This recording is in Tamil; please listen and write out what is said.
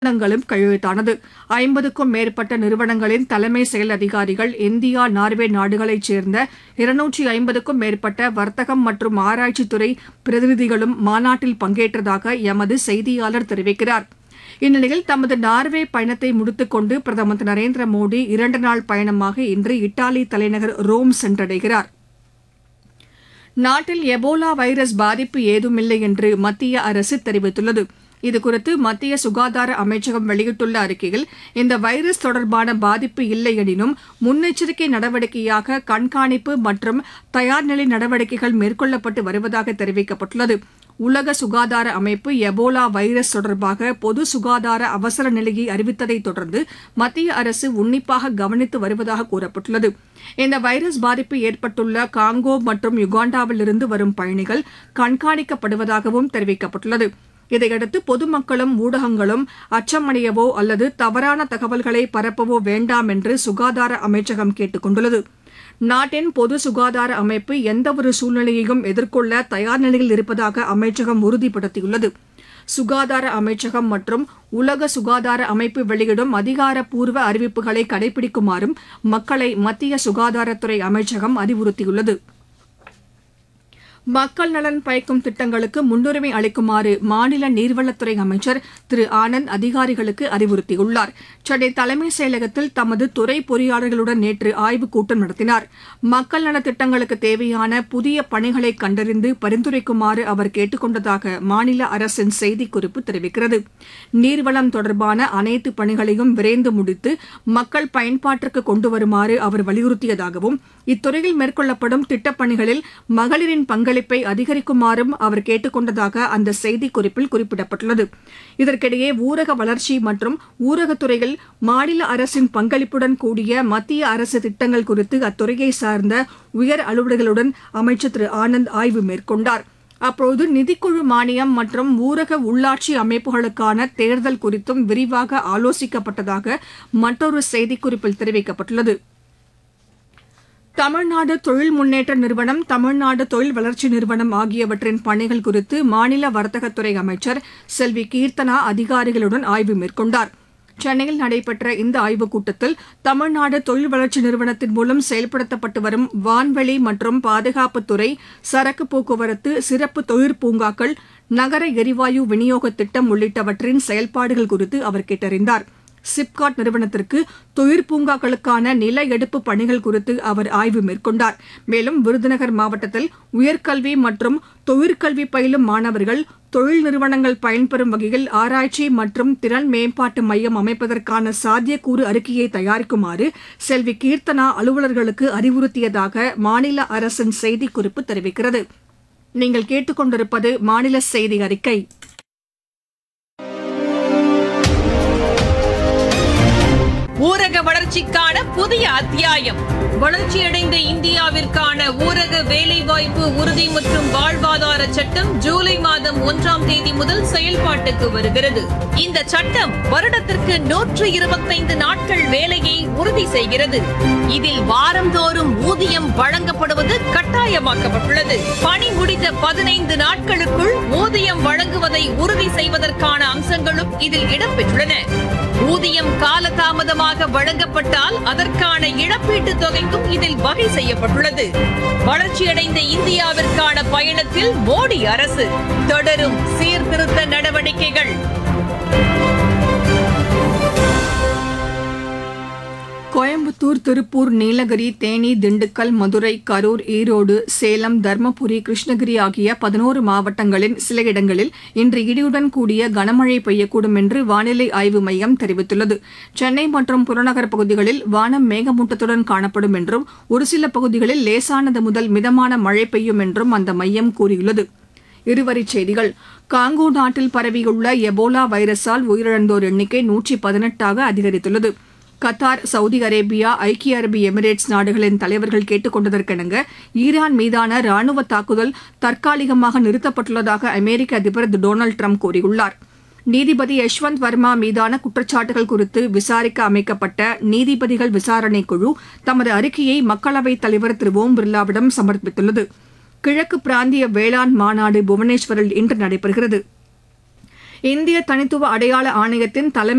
ஒப்பந்தங்களும் கையெழுத்தானது ஐம்பதுக்கும் மேற்பட்ட நிறுவனங்களின் தலைமை செயல் அதிகாரிகள் இந்தியா நார்வே நாடுகளைச் சேர்ந்த இருநூற்றி ஐம்பதுக்கும் மேற்பட்ட வர்த்தகம் மற்றும் ஆராய்ச்சித்துறை பிரதிநிதிகளும் மாநாட்டில் பங்கேற்றதாக எமது செய்தியாளர் தெரிவிக்கிறார் இந்நிலையில் தமது நார்வே பயணத்தை முடித்துக் கொண்டு பிரதமர் திரு நரேந்திர மோடி இரண்டு நாள் பயணமாக இன்று இத்தாலி தலைநகர் ரோம் சென்றடைகிறார் நாட்டில் எபோலா வைரஸ் பாதிப்பு ஏதுமில்லை என்று மத்திய அரசு தெரிவித்துள்ளது இதுகுறித்து மத்திய சுகாதார அமைச்சகம் வெளியிட்டுள்ள அறிக்கையில் இந்த வைரஸ் தொடர்பான பாதிப்பு இல்லை எனினும் முன்னெச்சரிக்கை நடவடிக்கையாக கண்காணிப்பு மற்றும் தயார்நிலை நடவடிக்கைகள் மேற்கொள்ளப்பட்டு வருவதாக தெரிவிக்கப்பட்டுள்ளது உலக சுகாதார அமைப்பு எபோலா வைரஸ் தொடர்பாக பொது சுகாதார அவசர நிலையை அறிவித்ததை தொடர்ந்து மத்திய அரசு உன்னிப்பாக கவனித்து வருவதாக கூறப்பட்டுள்ளது இந்த வைரஸ் பாதிப்பு ஏற்பட்டுள்ள காங்கோ மற்றும் யுகாண்டாவிலிருந்து வரும் பயணிகள் கண்காணிக்கப்படுவதாகவும் தெரிவிக்கப்பட்டுள்ளது இதையடுத்து பொதுமக்களும் ஊடகங்களும் அச்சமடையவோ அல்லது தவறான தகவல்களை பரப்பவோ வேண்டாம் என்று சுகாதார அமைச்சகம் கேட்டுக் கொண்டுள்ளது நாட்டின் பொது சுகாதார அமைப்பு எந்தவொரு சூழ்நிலையையும் எதிர்கொள்ள தயார் நிலையில் இருப்பதாக அமைச்சகம் உறுதிப்படுத்தியுள்ளது சுகாதார அமைச்சகம் மற்றும் உலக சுகாதார அமைப்பு வெளியிடும் அதிகாரப்பூர்வ அறிவிப்புகளை கடைபிடிக்குமாறும் மக்களை மத்திய சுகாதாரத்துறை அமைச்சகம் அறிவுறுத்தியுள்ளது மக்கள் நலன் பயக்கும் திட்டங்களுக்கு முன்னுரிமை அளிக்குமாறு மாநில நீர்வளத்துறை அமைச்சர் திரு ஆனந்த் அதிகாரிகளுக்கு அறிவுறுத்தியுள்ளார் சென்னை தலைமைச் செயலகத்தில் தமது துறை பொறியாளர்களுடன் நேற்று ஆய்வுக் கூட்டம் நடத்தினார் மக்கள் நலத் திட்டங்களுக்கு தேவையான புதிய பணிகளை கண்டறிந்து பரிந்துரைக்குமாறு அவர் கேட்டுக் கொண்டதாக மாநில அரசின் செய்திக்குறிப்பு தெரிவிக்கிறது நீர்வளம் தொடர்பான அனைத்து பணிகளையும் விரைந்து முடித்து மக்கள் பயன்பாட்டிற்கு கொண்டு வருமாறு அவர் வலியுறுத்தியதாகவும் இத்துறையில் மேற்கொள்ளப்படும் திட்டப்பணிகளில் மகளிரின் பங்களிப்பை அதிகரிக்குமாறும் அவர் கேட்டுக் கொண்டதாக அந்த செய்திக்குறிப்பில் குறிப்பிடப்பட்டுள்ளது இதற்கிடையே ஊரக வளர்ச்சி மற்றும் ஊரகத்துறையில் மாநில அரசின் பங்களிப்புடன் கூடிய மத்திய அரசு திட்டங்கள் குறித்து அத்துறையை சார்ந்த உயர் அலுவலர்களுடன் அமைச்சர் திரு ஆனந்த் ஆய்வு மேற்கொண்டார் அப்போது நிதிக்குழு மானியம் மற்றும் ஊரக உள்ளாட்சி அமைப்புகளுக்கான தேர்தல் குறித்தும் விரிவாக ஆலோசிக்கப்பட்டதாக மற்றொரு செய்திக்குறிப்பில் தெரிவிக்கப்பட்டுள்ளது தமிழ்நாடு தொழில் முன்னேற்ற நிறுவனம் தமிழ்நாடு தொழில் வளர்ச்சி நிறுவனம் ஆகியவற்றின் பணிகள் குறித்து மாநில வர்த்தகத்துறை அமைச்சர் செல்வி கீர்த்தனா அதிகாரிகளுடன் ஆய்வு மேற்கொண்டார் சென்னையில் நடைபெற்ற இந்த ஆய்வுக் கூட்டத்தில் தமிழ்நாடு தொழில் வளர்ச்சி நிறுவனத்தின் மூலம் செயல்படுத்தப்பட்டு வரும் வான்வெளி மற்றும் பாதுகாப்புத்துறை சரக்கு போக்குவரத்து சிறப்பு தொழிற்பூங்காக்கள் நகர எரிவாயு விநியோக திட்டம் உள்ளிட்டவற்றின் செயல்பாடுகள் குறித்து அவர் கேட்டறிந்தார் சிப்காட் நிறுவனத்திற்கு தொழிற்பூங்காக்களுக்கான நில எடுப்பு பணிகள் குறித்து அவர் ஆய்வு மேற்கொண்டார் மேலும் விருதுநகர் மாவட்டத்தில் உயர்கல்வி மற்றும் தொழிற்கல்வி பயிலும் மாணவர்கள் தொழில் நிறுவனங்கள் பயன்பெறும் வகையில் ஆராய்ச்சி மற்றும் திறன் மேம்பாட்டு மையம் அமைப்பதற்கான சாத்தியக்கூறு அறிக்கையை தயாரிக்குமாறு செல்வி கீர்த்தனா அலுவலர்களுக்கு அறிவுறுத்தியதாக மாநில அரசின் செய்திக்குறிப்பு தெரிவிக்கிறது நீங்கள் கேட்டுக்கொண்டிருப்பது மாநில செய்தி அறிக்கை ஊரக வளர்ச்சிக்கான புதிய அத்தியாயம் வளர்ச்சியடைந்த இந்தியாவிற்கான ஊரக வேலைவாய்ப்பு உறுதி மற்றும் வாழ்வாதார சட்டம் ஜூலை மாதம் ஒன்றாம் தேதி முதல் செயல்பாட்டுக்கு வருகிறது இந்த சட்டம் வருடத்திற்கு நூற்று இருபத்தைந்து நாட்கள் வேலையை உறுதி செய்கிறது இதில் வாரந்தோறும் ஊதியம் வழங்கப்படுவது கட்டாயமாக்கப்பட்டுள்ளது பணி முடிந்த பதினைந்து நாட்களுக்குள் ஊதியம் வழங்குவதை உறுதி செய்வதற்கான அம்சங்களும் இதில் இடம்பெற்றுள்ளன ஊதியம் காலதாமதமாக வழங்கப்பட்டால் அதற்கான இழப்பீட்டுத் தொகைக்கும் இதில் வகை செய்யப்பட்டுள்ளது வளர்ச்சியடைந்த இந்தியாவிற்கான பயணத்தில் மோடி அரசு தொடரும் சீர்திருத்த நடவடிக்கைகள் கோயம்புத்தூர் திருப்பூர் நீலகிரி தேனி திண்டுக்கல் மதுரை கரூர் ஈரோடு சேலம் தர்மபுரி கிருஷ்ணகிரி ஆகிய பதினோரு மாவட்டங்களின் சில இடங்களில் இன்று இடியுடன் கூடிய கனமழை பெய்யக்கூடும் என்று வானிலை ஆய்வு மையம் தெரிவித்துள்ளது சென்னை மற்றும் புறநகர் பகுதிகளில் வானம் மேகமூட்டத்துடன் காணப்படும் என்றும் ஒரு சில பகுதிகளில் லேசானது முதல் மிதமான மழை பெய்யும் என்றும் அந்த மையம் கூறியுள்ளது இருவரிச் செய்திகள் காங்கோ நாட்டில் பரவியுள்ள எபோலா வைரஸால் உயிரிழந்தோர் எண்ணிக்கை நூற்றி பதினெட்டாக அதிகரித்துள்ளது கத்தார் சவுதி அரேபியா ஐக்கிய அரபு எமிரேட்ஸ் நாடுகளின் தலைவர்கள் கேட்டுக் கொண்டதற்கிணங்க ஈரான் மீதான ராணுவ தாக்குதல் தற்காலிகமாக நிறுத்தப்பட்டுள்ளதாக அமெரிக்க அதிபர் திரு டொனால்டு ட்ரம்ப் கூறியுள்ளார் நீதிபதி யஷ்வந்த் வர்மா மீதான குற்றச்சாட்டுகள் குறித்து விசாரிக்க அமைக்கப்பட்ட நீதிபதிகள் விசாரணைக் குழு தமது அறிக்கையை மக்களவைத் தலைவர் திரு ஓம் பிர்லாவிடம் சமர்ப்பித்துள்ளது கிழக்கு பிராந்திய வேளாண் மாநாடு புவனேஸ்வரில் இன்று நடைபெறுகிறது இந்திய தனித்துவ அடையாள ஆணையத்தின் தலைமை